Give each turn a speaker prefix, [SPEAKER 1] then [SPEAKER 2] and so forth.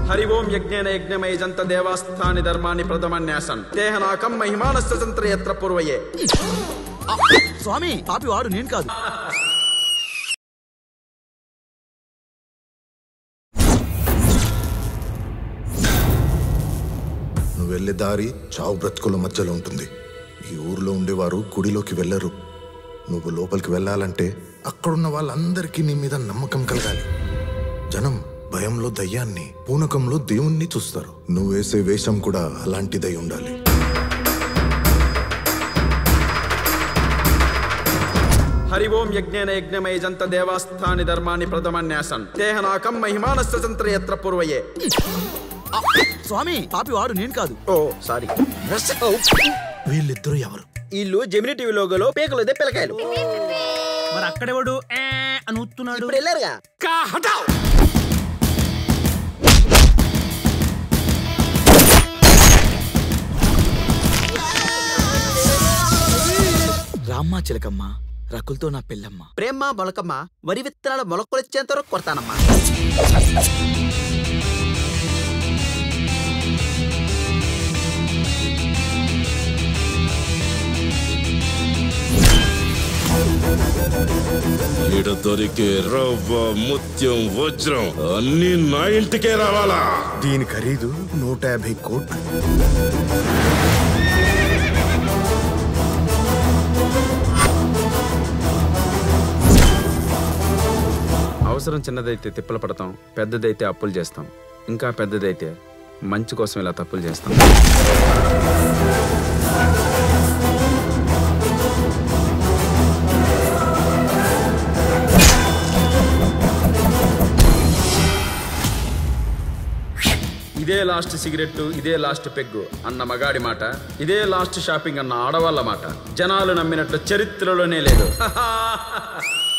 [SPEAKER 1] హరి ఓం యజ్ఞేన యజ్ఞమయజంత దేవాస్థాని ధర్మాన్ని ప్రథమన్యాసన్ దేహనాకం మహిమానస్య సంత్ర యత్ర పూర్వయే
[SPEAKER 2] స్వామి పాపి వాడు నేను కాదు
[SPEAKER 3] నువ్వు వెళ్ళే దారి చావు బ్రతుకుల మధ్యలో ఉంటుంది ఈ ఊర్లో ఉండేవారు గుడిలోకి వెళ్ళరు నువ్వు లోపలికి వెళ్ళాలంటే అక్కడున్న వాళ్ళందరికీ నీ మీద నమ్మకం కలగాలి జనం భయంలో దయ్యాన్ని పూనకంలో దేవుణ్ణి చూస్తారు నువ్వు వేసే వేషం కూడా అలాంటిదై ఉండాలి
[SPEAKER 1] హరి ఓం యజ్ఞేన యజ్ఞమయజంత దేవాస్థాని ధర్మాన్ని ప్రథమన్యాసన్ దేహనాకం మహిమానస్య సంత్ర యత్ర పూర్వయే
[SPEAKER 2] స్వామి పాపి వాడు నేను కాదు
[SPEAKER 1] ఓ సారీ
[SPEAKER 3] వీళ్ళిద్దరూ ఎవరు
[SPEAKER 1] వీళ్ళు జెమిని టీవీ లోగోలో పేకలదే పిల్లకాయలు
[SPEAKER 4] మరి అక్కడెవడు ఏ అని ఊతున్నాడు
[SPEAKER 1] ఇప్పుడు వెళ్ళారుగా
[SPEAKER 2] రామ్మ చిలకమ్మ రకులతో నా పెళ్ళమ్మ
[SPEAKER 5] ప్రేమ మొలకమ్మ వరి విత్తనాలు మొలకొలొచ్చేంత వరకు కొడతానమ్మా
[SPEAKER 6] ఈడ దొరికే రవ్వ ముత్యం వజ్రం అన్ని నా ఇంటికే రావాలా
[SPEAKER 3] దీని ఖరీదు నూట యాభై కోట్లు
[SPEAKER 1] అవసరం చిన్నదైతే తిప్పలు పడతాం పెద్దదైతే అప్పులు చేస్తాం ఇంకా పెద్దదైతే మంచి కోసం ఇలా తప్పులు చేస్తాం ఇదే లాస్ట్ సిగరెట్ ఇదే లాస్ట్ పెగ్గు అన్న మగాడి మాట ఇదే లాస్ట్ షాపింగ్ అన్న ఆడవాళ్ళ మాట జనాలు నమ్మినట్లు చరిత్రలోనే లేదు